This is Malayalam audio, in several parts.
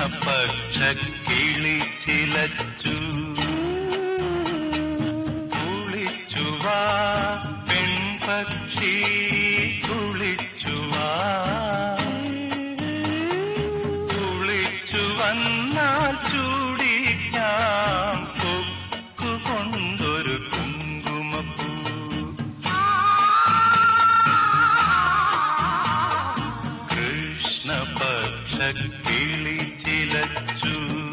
കൃഷ്ണപക്ഷ കിളി ചിലച്ചു കുളിച്ചുവാ പെൺപക്ഷി കുളിച്ചുവാ കുളിച്ചു വന്നാൽ ചൂടിക്കാം കൊക്കു കൊണ്ടൊരു കുങ്കുമപ്പൂ കൃഷ്ണപക്ഷ കിളി ചിലച്ചു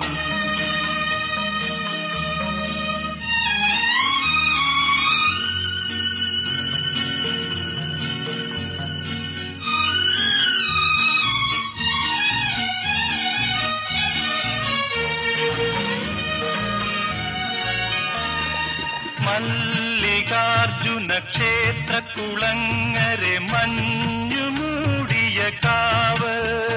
മല്ലികാർജുന ക്ഷേത്ര കുളങ്ങരെ മഞ്ഞുമൂടിയ കാവ്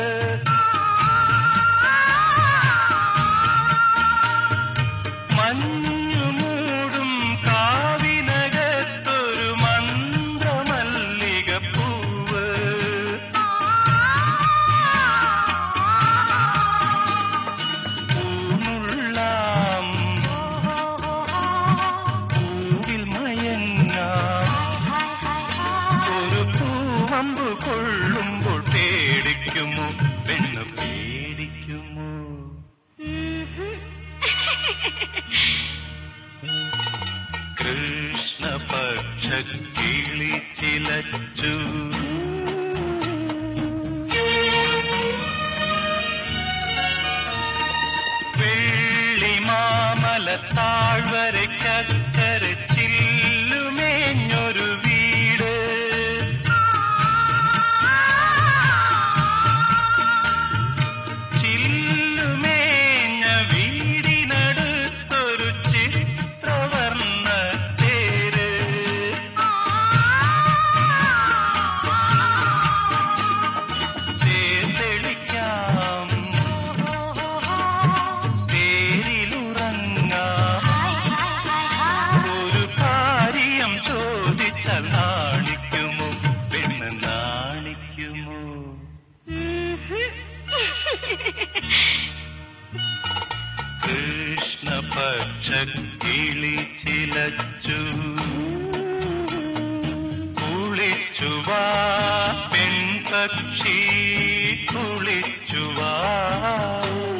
മഞ്ഞുമൂടും കാവിനകത്തൊരു മന്ത്രമല്ലിക പൂവ് പൂമുള്ളാം പൂവിൽ മയങ്ങാം ഒരു പൂവമ്പ് കൊള്ളുമ്പോൾ പേടിക്കുമോ പെണ്ണ് പേടിക്കുമോ കൃഷ്ണപക്ഷ കിളി ചിലച്ചു വെള്ളിമാമല താഴ്വരക്കര ചില്ലുമേഞ്ഞൊരു വീട് ചില്ലുമേഞ്ഞ വീടിനടുത്തൊരു ചിത്രവർണ്ണ തേര് തേർത്തെളിക്കാം തേരിലുറങ്ങാം ഒരു കാര്യം ചോദിച്ചാൽ നാണിക്കുമോ പെണ്ണ് നാണിക്കുമോ കൃഷ്ണപക്ഷ കിളി ചിലച്ചു കുളിച്ചുവാ പെൺപക്ഷി കുളിച്ചുവാ